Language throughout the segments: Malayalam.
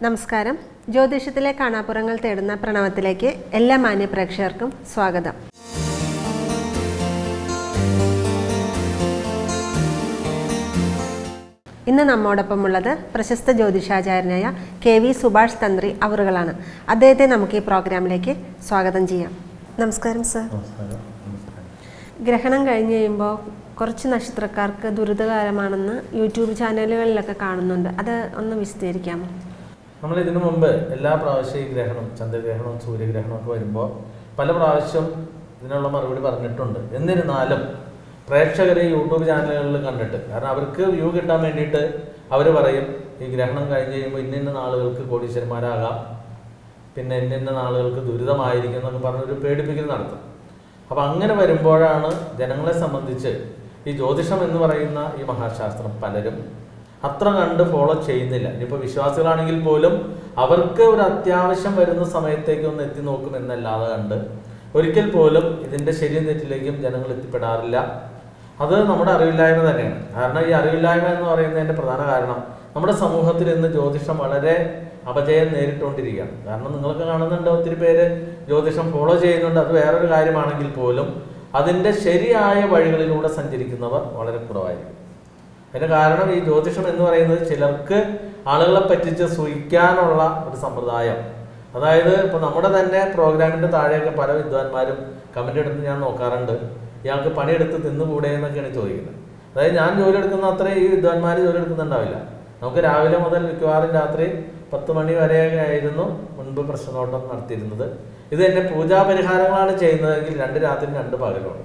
നമസ്കാരം ജ്യോതിഷത്തിലെ കാണാപ്പുറങ്ങൾ തേടുന്ന പ്രണവത്തിലേക്ക് എല്ലാ മാന്യ പ്രേക്ഷകർക്കും സ്വാഗതം ഇന്ന് നമ്മോടൊപ്പമുള്ളത് പ്രശസ്ത ജ്യോതിഷാചാര്യനായ കെ വി സുഭാഷ് തന്ത്രി അവറുകളാണ് അദ്ദേഹത്തെ നമുക്ക് ഈ പ്രോഗ്രാമിലേക്ക് സ്വാഗതം ചെയ്യാം നമസ്കാരം സർ നമസ്കാരം നമസ്കാരം ഗ്രഹണം കഴിഞ്ഞ് കഴിയുമ്പോൾ കുറച്ച് നക്ഷത്രക്കാർക്ക് ദുരിതകാലമാണെന്ന് യൂട്യൂബ് ചാനലുകളിലൊക്കെ കാണുന്നുണ്ട് അത് ഒന്ന് വിശദീകരിക്കാമോ നമ്മൾ ഇതിനു മുമ്പ് എല്ലാ പ്രാവശ്യവും ഈ ഗ്രഹണം ചന്ദ്രഗ്രഹണവും സൂര്യഗ്രഹണവും ഒക്കെ വരുമ്പോൾ പല പ്രാവശ്യം ഇതിനുള്ള മറുപടി പറഞ്ഞിട്ടുണ്ട് എന്നിരുന്നാലും പ്രേക്ഷകരെ യൂട്യൂബ് ചാനലുകളിൽ കണ്ടിട്ട് കാരണം അവർക്ക് വ്യൂ കിട്ടാൻ വേണ്ടിയിട്ട് അവർ പറയും ഈ ഗ്രഹണം കഴിഞ്ഞ് കഴിയുമ്പോൾ ഇന്ന ഇന്ന നാളുകൾക്ക് കോടീശ്വരന്മാരാകാം പിന്നെ ഇന്ന ഇന്ന നാളുകൾക്ക് ദുരിതമായിരിക്കും എന്നൊക്കെ പറഞ്ഞൊരു പേടിപ്പിക്കൽ നടത്തും അപ്പം അങ്ങനെ വരുമ്പോഴാണ് ജനങ്ങളെ സംബന്ധിച്ച് ഈ ജ്യോതിഷം എന്ന് പറയുന്ന ഈ മഹാശാസ്ത്രം പലരും അത്ര കണ്ട് ഫോളോ ചെയ്യുന്നില്ല ഇനിയിപ്പോൾ വിശ്വാസികളാണെങ്കിൽ പോലും അവർക്ക് ഒരു അത്യാവശ്യം വരുന്ന സമയത്തേക്ക് ഒന്ന് എത്തി നോക്കും എന്നല്ലാതെ കണ്ട് ഒരിക്കൽ പോലും ഇതിൻ്റെ ശരിയും തെറ്റിലേക്കും ജനങ്ങൾ എത്തിപ്പെടാറില്ല അത് നമ്മുടെ അറിവില്ലായ്മ തന്നെയാണ് കാരണം ഈ അറിവില്ലായ്മ എന്ന് പറയുന്നതിൻ്റെ പ്രധാന കാരണം നമ്മുടെ സമൂഹത്തിൽ ഇന്ന് ജ്യോതിഷം വളരെ അപജയം നേരിട്ടുകൊണ്ടിരിക്കുകയാണ് കാരണം നിങ്ങൾക്ക് കാണുന്നുണ്ട് ഒത്തിരി പേര് ജ്യോതിഷം ഫോളോ ചെയ്യുന്നുണ്ട് അത് വേറൊരു കാര്യമാണെങ്കിൽ പോലും അതിൻ്റെ ശരിയായ വഴികളിലൂടെ സഞ്ചരിക്കുന്നവർ വളരെ കുറവായിരിക്കും അതിന് കാരണം ഈ ജ്യോതിഷം എന്ന് പറയുന്നത് ചിലർക്ക് ആളുകളെ പറ്റിച്ച് സൂയിക്കാനുള്ള ഒരു സമ്പ്രദായം അതായത് ഇപ്പൊ നമ്മുടെ തന്നെ പ്രോഗ്രാമിന്റെ താഴെയൊക്കെ പല വിദ്വാൻമാരും കമന്റ് എടുത്ത് ഞാൻ നോക്കാറുണ്ട് ഇയാൾക്ക് പണിയെടുത്ത് തിന്നുകൂടെ എന്നൊക്കെയാണ് ചോദിക്കുന്നത് അതായത് ഞാൻ ജോലി എടുക്കുന്ന അത്രയും ഈ വിദ്വാൻമാർ ജോലി എടുക്കുന്നുണ്ടാവില്ല നമുക്ക് രാവിലെ മുതൽ മിക്കവാറും രാത്രി പത്ത് മണി വരെയൊക്കെ ആയിരുന്നു മുൻപ് പ്രശ്നോട്ടം നടത്തിയിരുന്നത് ഇത് തന്നെ പൂജാ പരിഹാരങ്ങളാണ് ചെയ്യുന്നതെങ്കിൽ രണ്ട് രാത്രി രണ്ട് പകലുണ്ട്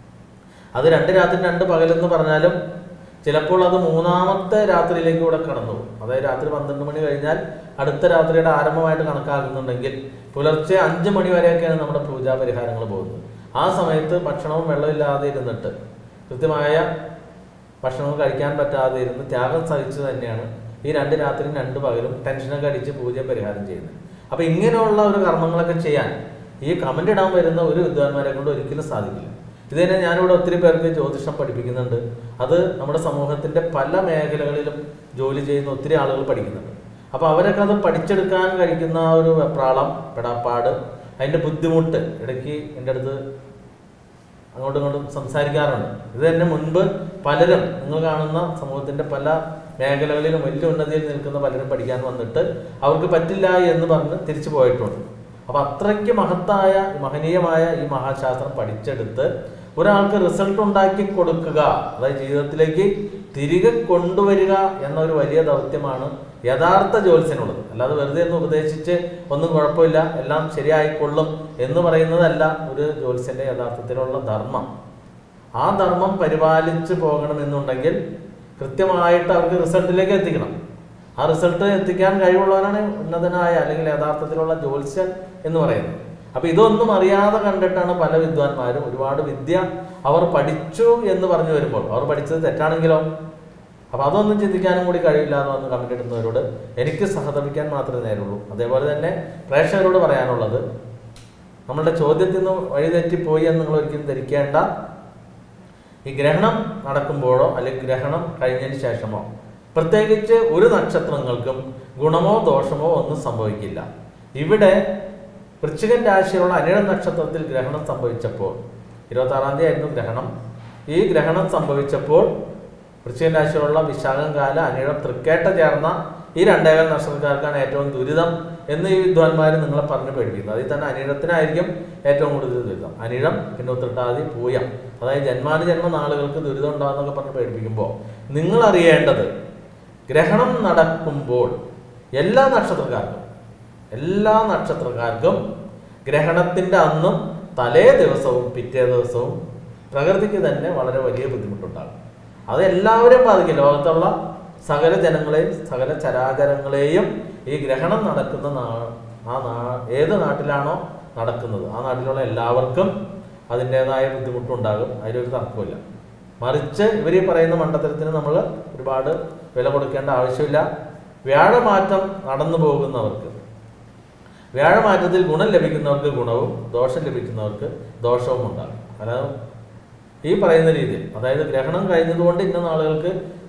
അത് രണ്ട് രാത്രി രണ്ട് പകലെന്ന് പറഞ്ഞാലും ചിലപ്പോൾ അത് മൂന്നാമത്തെ രാത്രിയിലേക്ക് കൂടെ കടന്നു പോകും അതായത് രാത്രി പന്ത്രണ്ട് മണി കഴിഞ്ഞാൽ അടുത്ത രാത്രിയുടെ ആരംഭമായിട്ട് കണക്കാക്കുന്നുണ്ടെങ്കിൽ പുലർച്ചെ അഞ്ച് മണി വരെയൊക്കെയാണ് നമ്മുടെ പൂജാ പരിഹാരങ്ങൾ പോകുന്നത് ആ സമയത്ത് ഭക്ഷണവും വെള്ളമില്ലാതെ ഇരുന്നിട്ട് കൃത്യമായ ഭക്ഷണം കഴിക്കാൻ പറ്റാതെ ഇരുന്ന് ത്യാഗം സഹിച്ചു തന്നെയാണ് ഈ രണ്ട് രാത്രിയും രണ്ട് പകലും ടെൻഷനൊക്കെ അടിച്ച് പൂജ പരിഹാരം ചെയ്യുന്നത് അപ്പൊ ഇങ്ങനെയുള്ള ഒരു കർമ്മങ്ങളൊക്കെ ചെയ്യാൻ ഈ കമന്റ് ഇടാൻ വരുന്ന ഒരു വിദ്വാൻമാരെ കൊണ്ട് ഒരിക്കലും സാധിക്കില്ല ഇത് തന്നെ ഞാനിവിടെ ഒത്തിരി പേർക്ക് ജ്യോതിഷം പഠിപ്പിക്കുന്നുണ്ട് അത് നമ്മുടെ സമൂഹത്തിന്റെ പല മേഖലകളിലും ജോലി ചെയ്യുന്ന ഒത്തിരി ആളുകൾ പഠിക്കുന്നുണ്ട് അപ്പൊ അവരൊക്കെ അത് പഠിച്ചെടുക്കാൻ കഴിക്കുന്ന ആ ഒരു വെപ്രാളം പെടാപ്പാട് അതിന്റെ ബുദ്ധിമുട്ട് ഇടയ്ക്ക് എൻ്റെ അടുത്ത് അങ്ങോട്ടും ഇങ്ങോട്ടും സംസാരിക്കാറുണ്ട് ഇത് തന്നെ മുൻപ് പലരും നിങ്ങൾ കാണുന്ന സമൂഹത്തിന്റെ പല മേഖലകളിലും വലിയ ഉന്നതിയിൽ നിൽക്കുന്ന പലരും പഠിക്കാൻ വന്നിട്ട് അവർക്ക് പറ്റില്ല എന്ന് പറഞ്ഞ് തിരിച്ചു പോയിട്ടുണ്ട് അപ്പൊ അത്രയ്ക്ക് മഹത്തായ മഹനീയമായ ഈ മഹാശാസ്ത്രം പഠിച്ചെടുത്ത് ഒരാൾക്ക് റിസൾട്ട് ഉണ്ടാക്കി കൊടുക്കുക അതായത് ജീവിതത്തിലേക്ക് തിരികെ കൊണ്ടുവരിക എന്ന ഒരു വലിയ ദൗത്യമാണ് യഥാർത്ഥ ജ്യോത്സ്യനുള്ളത് അല്ലാതെ വെറുതെ ഒന്ന് ഉപദേശിച്ച് ഒന്നും കുഴപ്പമില്ല എല്ലാം ശരിയായിക്കൊള്ളും എന്ന് പറയുന്നതല്ല ഒരു ജ്യോത്സ്യന്റെ യഥാർത്ഥത്തിലുള്ള ധർമ്മം ആ ധർമ്മം പരിപാലിച്ച് പോകണമെന്നുണ്ടെങ്കിൽ കൃത്യമായിട്ട് അവർക്ക് റിസൾട്ടിലേക്ക് എത്തിക്കണം ആ റിസൾട്ട് എത്തിക്കാൻ കഴിവുള്ളവനാണ് ഉന്നതനായ അല്ലെങ്കിൽ യഥാർത്ഥത്തിലുള്ള ജ്യോത്സ്യൻ എന്ന് പറയുന്നത് അപ്പൊ ഇതൊന്നും അറിയാതെ കണ്ടിട്ടാണ് പല വിദ്വാൻമാരും ഒരുപാട് വിദ്യ അവർ പഠിച്ചു എന്ന് പറഞ്ഞു വരുമ്പോൾ അവർ പഠിച്ചത് തെറ്റാണെങ്കിലോ അപ്പൊ അതൊന്നും ചിന്തിക്കാനും കൂടി കഴിയില്ല എന്ന് വന്ന് കമന്റ് ഇടുന്നവരോട് എനിക്ക് സഹതപിക്കാൻ മാത്രമേ നേരുള്ളൂ അതേപോലെ തന്നെ പ്രേക്ഷകരോട് പറയാനുള്ളത് നമ്മളുടെ ചോദ്യത്തിൽ നിന്ന് വഴിതെറ്റിപ്പോയി എന്ന് നിങ്ങൾ ഒരിക്കലും ധരിക്കേണ്ട ഈ ഗ്രഹണം നടക്കുമ്പോഴോ അല്ലെങ്കിൽ ഗ്രഹണം കഴിഞ്ഞതിന് ശേഷമോ പ്രത്യേകിച്ച് ഒരു നക്ഷത്രങ്ങൾക്കും ഗുണമോ ദോഷമോ ഒന്നും സംഭവിക്കില്ല ഇവിടെ വൃശ്ചികൻ രാശിയിലുള്ള അനിഴ നക്ഷത്രത്തിൽ ഗ്രഹണം സംഭവിച്ചപ്പോൾ ഇരുപത്തി ആറാം തീയതി ആയിരുന്നു ഗ്രഹണം ഈ ഗ്രഹണം സംഭവിച്ചപ്പോൾ വൃശ്ചികൻ രാശിയിലുള്ള വിശാഖം കാല അനിഴം തൃക്കേട്ട ചേർന്ന ഈ രണ്ടേകാൽ നക്ഷത്രക്കാർക്കാണ് ഏറ്റവും ദുരിതം എന്ന് ഈ വിദ്വാൻമാർ നിങ്ങളെ പറഞ്ഞ് പേടിപ്പിക്കുന്നത് അതിൽ തന്നെ അനിഴത്തിനായിരിക്കും ഏറ്റവും കൂടുതൽ ദുരിതം അനിഴം പിന്നെ ഉത്രട്ടാതി പൂയം അതായത് ജന്മാനുജന്മ നാളുകൾക്ക് ദുരിതം ഉണ്ടാകുന്നൊക്കെ പറഞ്ഞ് പേടിപ്പിക്കുമ്പോൾ നിങ്ങൾ അറിയേണ്ടത് ഗ്രഹണം നടക്കുമ്പോൾ എല്ലാ നക്ഷത്രക്കാർക്കും എല്ലാ നക്ഷത്രക്കാർക്കും ഗ്രഹണത്തിന്റെ അന്നും തലേ ദിവസവും പിറ്റേ ദിവസവും പ്രകൃതിക്ക് തന്നെ വളരെ വലിയ ബുദ്ധിമുട്ടുണ്ടാകും അത് എല്ലാവരെയും ബാധിക്കും ലോകത്തുള്ള സകല ജനങ്ങളെയും സകല ചരാചരങ്ങളെയും ഈ ഗ്രഹണം നടക്കുന്ന നാ ആ നാ ഏത് നാട്ടിലാണോ നടക്കുന്നത് ആ നാട്ടിലുള്ള എല്ലാവർക്കും അതിൻ്റെതായ ബുദ്ധിമുട്ടുണ്ടാകും അതിലൊരു തർക്കമില്ല മറിച്ച് ഇവർ ഈ പറയുന്ന മണ്ഡലത്തിന് നമ്മൾ ഒരുപാട് വില കൊടുക്കേണ്ട ആവശ്യമില്ല വ്യാഴമാറ്റം നടന്നു പോകുന്നവർക്ക് വ്യാഴമാറ്റത്തിൽ ഗുണം ലഭിക്കുന്നവർക്ക് ഗുണവും ദോഷം ലഭിക്കുന്നവർക്ക് ദോഷവും ഉണ്ടാകും അതായത് ഈ പറയുന്ന രീതിയിൽ അതായത് ഗ്രഹണം കഴിഞ്ഞതുകൊണ്ട് ഇന്ന നാളുകൾക്ക്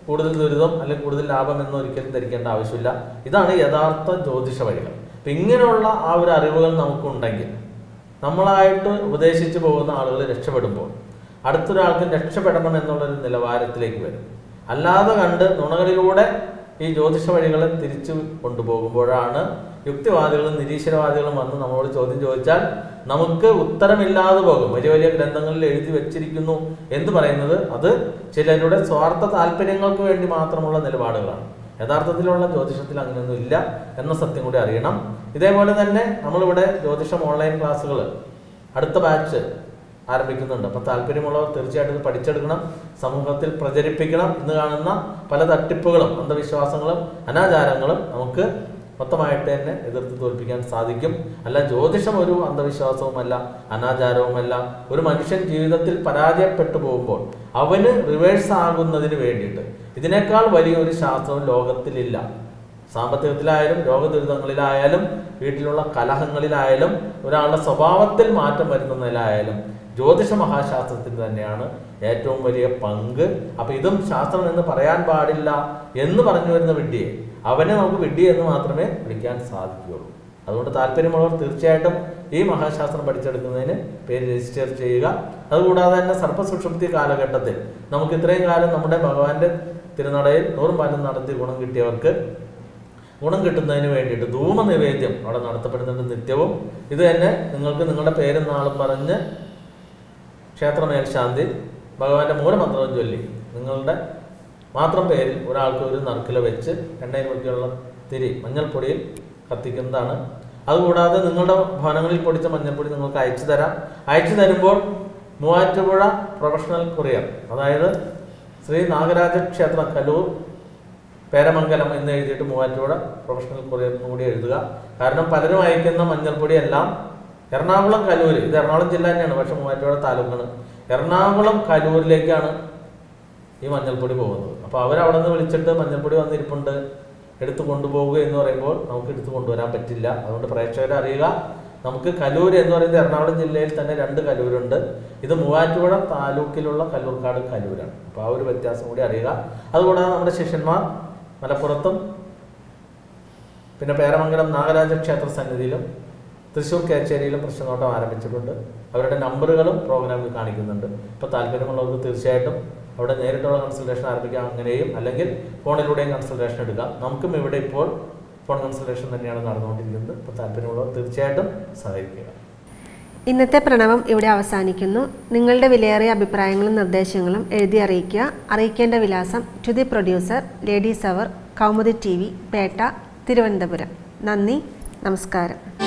കൂടുതൽ ദുരിതം അല്ലെങ്കിൽ കൂടുതൽ ലാഭം എന്ന് ഒരിക്കലും ധരിക്കേണ്ട ആവശ്യമില്ല ഇതാണ് യഥാർത്ഥ ജ്യോതിഷ വഴികൾ അപ്പം ഇങ്ങനെയുള്ള ആ ഒരു അറിവുകൾ നമുക്കുണ്ടെങ്കിൽ നമ്മളായിട്ട് ഉപദേശിച്ചു പോകുന്ന ആളുകൾ രക്ഷപ്പെടുമ്പോൾ അടുത്തൊരാൾക്കും രക്ഷപ്പെടണം എന്നുള്ളൊരു നിലവാരത്തിലേക്ക് വരും അല്ലാതെ കണ്ട് നുണകളിലൂടെ ഈ ജ്യോതിഷ വഴികളെ തിരിച്ചു കൊണ്ടുപോകുമ്പോഴാണ് യുക്തിവാദികളും നിരീശ്വരവാദികളും വന്ന് നമ്മളോട് ചോദ്യം ചോദിച്ചാൽ നമുക്ക് ഉത്തരമില്ലാതെ പോകും വലിയ വലിയ ഗ്രന്ഥങ്ങളിൽ എഴുതി വെച്ചിരിക്കുന്നു എന്ന് പറയുന്നത് അത് ചിലരുടെ സ്വാർത്ഥ താല്പര്യങ്ങൾക്ക് വേണ്ടി മാത്രമുള്ള നിലപാടുകളാണ് യഥാർത്ഥത്തിലുള്ള ജ്യോതിഷത്തിൽ അങ്ങനെയൊന്നും ഇല്ല എന്ന സത്യം കൂടി അറിയണം ഇതേപോലെ തന്നെ നമ്മളിവിടെ ജ്യോതിഷം ഓൺലൈൻ ക്ലാസ്സുകൾ അടുത്ത ബാച്ച് ആരംഭിക്കുന്നുണ്ട് അപ്പം താല്പര്യമുള്ളവർ തീർച്ചയായിട്ടും ഇത് പഠിച്ചെടുക്കണം സമൂഹത്തിൽ പ്രചരിപ്പിക്കണം ഇന്ന് കാണുന്ന പല തട്ടിപ്പുകളും അന്ധവിശ്വാസങ്ങളും അനാചാരങ്ങളും നമുക്ക് മൊത്തമായിട്ട് തന്നെ എതിർത്ത് തോൽപ്പിക്കാൻ സാധിക്കും അല്ല ജ്യോതിഷം ഒരു അന്ധവിശ്വാസവുമല്ല അനാചാരവുമല്ല ഒരു മനുഷ്യൻ ജീവിതത്തിൽ പരാജയപ്പെട്ടു പോകുമ്പോൾ അവന് റിവേഴ്സ് ആകുന്നതിന് വേണ്ടിയിട്ട് ഇതിനേക്കാൾ വലിയൊരു ശാസ്ത്രവും ലോകത്തിലില്ല സാമ്പത്തികത്തിലായാലും രോഗദുരിതങ്ങളിലായാലും വീട്ടിലുള്ള കലഹങ്ങളിലായാലും ഒരാളുടെ സ്വഭാവത്തിൽ മാറ്റം വരുത്തുന്നതിലായാലും ജ്യോതിഷ മഹാശാസ്ത്രത്തിന് തന്നെയാണ് ഏറ്റവും വലിയ പങ്ക് അപ്പൊ ഇതും ശാസ്ത്രം എന്ന് പറയാൻ പാടില്ല എന്ന് പറഞ്ഞു വരുന്ന വിഡ്ഢിയെ അവനെ നമുക്ക് വിഡ്ഢി എന്ന് മാത്രമേ വിളിക്കാൻ സാധിക്കുകയുള്ളൂ അതുകൊണ്ട് താല്പര്യമുള്ളവർ തീർച്ചയായിട്ടും ഈ മഹാശാസ്ത്രം പഠിച്ചെടുക്കുന്നതിന് പേര് രജിസ്റ്റർ ചെയ്യുക അതുകൂടാതെ തന്നെ സർപ്പസുഷുപ്തി കാലഘട്ടത്തിൽ നമുക്ക് ഇത്രയും കാലം നമ്മുടെ ഭഗവാന്റെ തിരുനടയിൽ നൂറും പാലും നടത്തി ഗുണം കിട്ടിയവർക്ക് ഗുണം കിട്ടുന്നതിന് വേണ്ടിയിട്ട് ധൂമ നിവേദ്യം അവിടെ നടത്തപ്പെടുന്നുണ്ട് നിത്യവും ഇത് തന്നെ നിങ്ങൾക്ക് നിങ്ങളുടെ പേരും നാളും പറഞ്ഞ് ക്ഷേത്ര മേൽശാന്തി ഭഗവാന്റെ മൂലമന്ത്രവും ചൊല്ലി നിങ്ങളുടെ മാത്രം പേരിൽ ഒരാൾക്ക് ഒരു നറുക്കില വെച്ച് എണ്ണയിൽ മുക്കിയുള്ള തിരി മഞ്ഞൾപ്പൊടിയിൽ കത്തിക്കുന്നതാണ് അതുകൂടാതെ നിങ്ങളുടെ ഭവനങ്ങളിൽ പൊടിച്ച മഞ്ഞൾപ്പൊടി നിങ്ങൾക്ക് അയച്ചു തരാം അയച്ചു തരുമ്പോൾ മൂവാറ്റുപുഴ പ്രൊഫഷണൽ കൊറിയർ അതായത് ശ്രീ നാഗരാജ ക്ഷേത്ര കലൂർ പേരമംഗലം എന്ന് എഴുതിയിട്ട് മൂവാറ്റുപുഴ പ്രൊഫഷണൽ കൊറിയർ കൂടി എഴുതുക കാരണം പലരും അയക്കുന്ന മഞ്ഞൾപ്പൊടി എല്ലാം എറണാകുളം കലൂര് ഇത് എറണാകുളം ജില്ല തന്നെയാണ് പക്ഷെ മൂവാറ്റുപുഴ താലൂക്കാണ് എറണാകുളം കലൂരിലേക്കാണ് ഈ മഞ്ഞൾപ്പൊടി പോകുന്നത് അപ്പോൾ അവരവിടെ നിന്ന് വിളിച്ചിട്ട് മഞ്ഞൾപ്പൊടി വന്നിരിപ്പുണ്ട് എടുത്തു കൊണ്ടുപോകുക എന്ന് പറയുമ്പോൾ നമുക്ക് എടുത്തു കൊണ്ടുവരാൻ പറ്റില്ല അതുകൊണ്ട് പ്രേക്ഷകരെ അറിയുക നമുക്ക് കലൂർ എന്ന് പറയുന്നത് എറണാകുളം ജില്ലയിൽ തന്നെ രണ്ട് കലൂരുണ്ട് ഇത് മൂവാറ്റുപുഴ താലൂക്കിലുള്ള കല്ലൂർക്കാട് കലൂരാണ് അപ്പോൾ ആ ഒരു വ്യത്യാസം കൂടി അറിയുക അതുകൂടാതെ നമ്മുടെ ശിഷ്യന്മാർ മലപ്പുറത്തും പിന്നെ പേരമംഗലം നാഗരാജ ക്ഷേത്ര സന്നിധിയിലും തൃശ്ശൂർ കേച്ചേരിയിലും പ്രശ്നനോട്ടം ആരംഭിച്ചിട്ടുണ്ട് അവരുടെ നമ്പറുകളും പ്രോഗ്രാമിൽ കാണിക്കുന്നുണ്ട് ഇപ്പോൾ താല്പര്യമുള്ളവർക്ക് തീർച്ചയായിട്ടും അവിടെ നേരിട്ടുള്ള കൺസൾട്ടേഷൻ ആരംഭിക്കാം അങ്ങനെയും അല്ലെങ്കിൽ ഫോണിലൂടെയും കൺസൾട്ടേഷൻ എടുക്കാം നമുക്കും ഇവിടെ ഇപ്പോൾ ഫോൺ കൺസൾട്ടേഷൻ തന്നെയാണ് നടന്നുകൊണ്ടിരിക്കുന്നത് ഇപ്പോൾ താല്പര്യമുള്ളവർ തീർച്ചയായിട്ടും സഹകരിക്കുക ഇന്നത്തെ പ്രണവം ഇവിടെ അവസാനിക്കുന്നു നിങ്ങളുടെ വിലയേറിയ അഭിപ്രായങ്ങളും നിർദ്ദേശങ്ങളും എഴുതി അറിയിക്കുക അറിയിക്കേണ്ട വിലാസം to the producer ladies hour Kaumudi T V Pettah Thiruvananthapuram നന്ദി നമസ്കാരം